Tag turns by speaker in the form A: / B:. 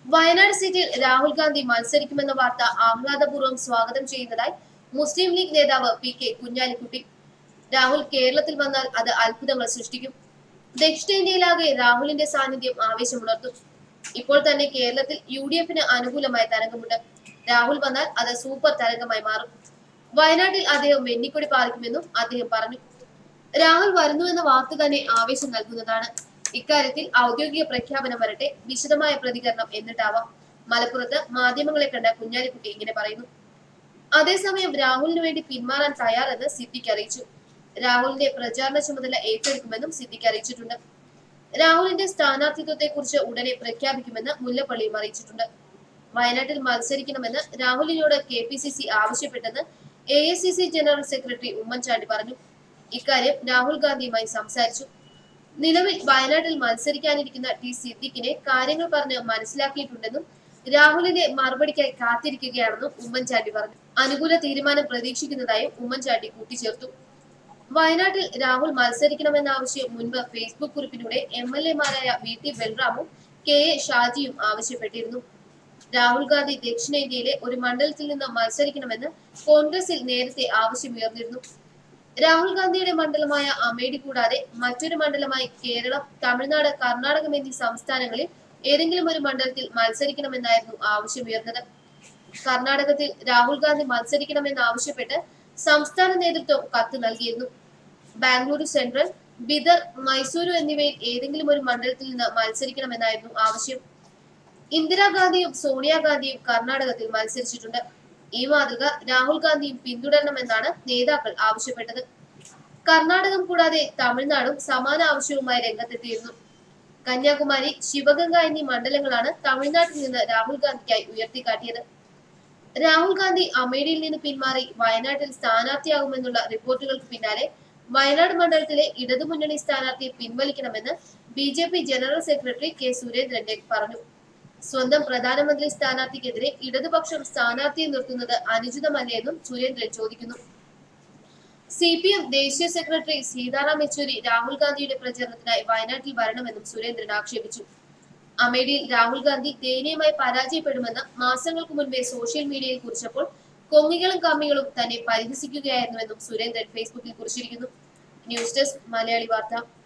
A: വയനാട് സീറ്റിൽ രാഹുൽ ഗാന്ധി മത്സരിക്കുമെന്ന വാർത്ത ആഹ്ലാദപൂർവ്വം സ്വാഗതം ചെയ്യുന്നതായി മുസ്ലിം ലീഗ് നേതാവ് പി കെ കുഞ്ഞാലിക്കുട്ടി രാഹുൽ കേരളത്തിൽ വന്നാൽ അത് അത്ഭുതങ്ങൾ സൃഷ്ടിക്കും ദക്ഷിണേന്ത്യയിലാകെ രാഹുലിന്റെ സാന്നിധ്യം ആവേശമുണർത്തും ഇപ്പോൾ തന്നെ കേരളത്തിൽ യു ഡി എഫിന് അനുകൂലമായ തരംഗമുണ്ട് രാഹുൽ വന്നാൽ അത് സൂപ്പർ തരംഗമായി മാറും വയനാട്ടിൽ അദ്ദേഹം വെന്നിക്കൊടി പാലിക്കുമെന്നും അദ്ദേഹം പറഞ്ഞു രാഹുൽ വരുന്നു എന്ന വാർത്ത തന്നെ ആവേശം നൽകുന്നതാണ് ഇക്കാര്യത്തിൽ ഔദ്യോഗിക പ്രഖ്യാപനം വരട്ടെ വിശദമായ പ്രതികരണം എന്നിട്ടാവാം മലപ്പുറത്ത് മാധ്യമങ്ങളെ കണ്ട കുഞ്ഞാലിക്കുട്ടി ഇങ്ങനെ പറയുന്നു അതേസമയം രാഹുലിന് വേണ്ടി പിന്മാറാൻ തയ്യാറെന്ന് സിദ്ദിഖ് അറിയിച്ചു രാഹുലിന്റെ പ്രചാരണ ചുമതല ഏറ്റെടുക്കുമെന്നും സിദ്ദിഖ് അറിയിച്ചിട്ടുണ്ട് രാഹുലിന്റെ സ്ഥാനാർത്ഥിത്വത്തെ കുറിച്ച് ഉടനെ പ്രഖ്യാപിക്കുമെന്ന് മുല്ലപ്പള്ളിയും അറിയിച്ചിട്ടുണ്ട് വയനാട്ടിൽ മത്സരിക്കണമെന്ന് രാഹുലിനോട് കെ പി സി സി ആവശ്യപ്പെട്ടെന്ന് A I C C general secretary Oommen Chandy പറഞ്ഞു ഇക്കാര്യം രാഹുൽ ഗാന്ധിയുമായി സംസാരിച്ചു നിലവിൽ വയനാട്ടിൽ മത്സരിക്കാനിരിക്കുന്ന ടി സിദ്ദിഖിനെ കാര്യങ്ങൾ പറഞ്ഞ് മനസ്സിലാക്കിയിട്ടുണ്ടെന്നും രാഹുലിന്റെ മറുപടിക്കായി കാത്തിരിക്കുകയാണെന്നും ഉമ്മൻചാണ്ടി പറഞ്ഞു അനുകൂല തീരുമാനം പ്രതീക്ഷിക്കുന്നതായും ഉമ്മൻചാണ്ടി കൂട്ടിച്ചേർത്തു വയനാട്ടിൽ രാഹുൽ മത്സരിക്കണമെന്ന ആവശ്യം മുൻപ് ഫേസ്ബുക്ക് കുറിപ്പിലൂടെ എം എൽ എമാരായ വി ടി ബൽറാമും കെ എ ഷാജിയും ആവശ്യപ്പെട്ടിരുന്നു രാഹുൽ ഗാന്ധി ദക്ഷിണേന്ത്യയിലെ ഒരു മണ്ഡലത്തിൽ നിന്ന് മത്സരിക്കണമെന്ന് കോൺഗ്രസിൽ നേരത്തെ ആവശ്യമുയർന്നിരുന്നു രാഹുൽ ഗാന്ധിയുടെ മണ്ഡലമായ അമേഠി കൂടാതെ മറ്റൊരു മണ്ഡലമായി കേരളം തമിഴ്നാട് കർണാടകം എന്നീ സംസ്ഥാനങ്ങളിൽ ഏതെങ്കിലും ഒരു മണ്ഡലത്തിൽ മത്സരിക്കണമെന്നായിരുന്നു ആവശ്യമുയർന്നത് കർണാടകത്തിൽ രാഹുൽ ഗാന്ധി മത്സരിക്കണമെന്ന് ആവശ്യപ്പെട്ട് സംസ്ഥാന നേതൃത്വം കത്ത് നൽകിയിരുന്നു ബാംഗ്ലൂരു സെൻട്രൽ ബിദർ മൈസൂരു എന്നിവയിൽ ഏതെങ്കിലും ഒരു മണ്ഡലത്തിൽ നിന്ന് മത്സരിക്കണമെന്നായിരുന്നു ആവശ്യം ഇന്ദിരാഗാന്ധിയും സോണിയാഗാന്ധിയും കർണാടകത്തിൽ മത്സരിച്ചിട്ടുണ്ട് ഈ മാതൃക രാഹുൽ ഗാന്ധിയും പിന്തുടരണമെന്നാണ് നേതാക്കൾ ആവശ്യപ്പെട്ടത് കർണാടകം കൂടാതെ തമിഴ്നാടും സമാന ആവശ്യവുമായി രംഗത്തെത്തിയിരുന്നു കന്യാകുമാരി ശിവഗംഗ എന്നീ മണ്ഡലങ്ങളാണ് തമിഴ്നാട്ടിൽ നിന്ന് രാഹുൽ ഗാന്ധിക്കായി ഉയർത്തിക്കാട്ടിയത് രാഹുൽ ഗാന്ധി അമേഠിയിൽ നിന്ന് പിന്മാറി വയനാട്ടിൽ സ്ഥാനാർത്ഥിയാകുമെന്നുള്ള റിപ്പോർട്ടുകൾക്ക് പിന്നാലെ വയനാട് മണ്ഡലത്തിലെ ഇടതുമുന്നണി സ്ഥാനാർത്ഥിയെ പിൻവലിക്കണമെന്ന് B J P general secretary K Surendran പറഞ്ഞു സ്വന്തം പ്രധാനമന്ത്രി സ്ഥാനാർത്ഥിക്കെതിരെ ഇടതുപക്ഷം സ്ഥാനാർത്ഥിയെ നിർത്തുന്നത് അനുചിതമല്ലേ എന്നും സുരേന്ദ്രൻ ചോദിക്കുന്നു സി പി എം ദേശീയ സെക്രട്ടറി സീതാറാം യെച്ചൂരി രാഹുൽ ഗാന്ധിയുടെ പ്രചരണത്തിനായി വയനാട്ടിൽ വരണമെന്നും സുരേന്ദ്രൻ ആക്ഷേപിച്ചു അമേഠിയിൽ രാഹുൽ ഗാന്ധി ദയനീയമായി പരാജയപ്പെടുമെന്ന് മാസങ്ങൾക്ക് മുൻപേ സോഷ്യൽ മീഡിയയിൽ കുറിച്ചപ്പോൾ കൊങ്ങികളും കമ്മികളും തന്നെ പരിഹസിക്കുകയായിരുന്നുവെന്നും സുരേന്ദ്രൻ ഫേസ്ബുക്കിൽ കുറിച്ചിരിക്കുന്നു ന്യൂസ് ഡെസ്ക് മലയാളി വാർത്ത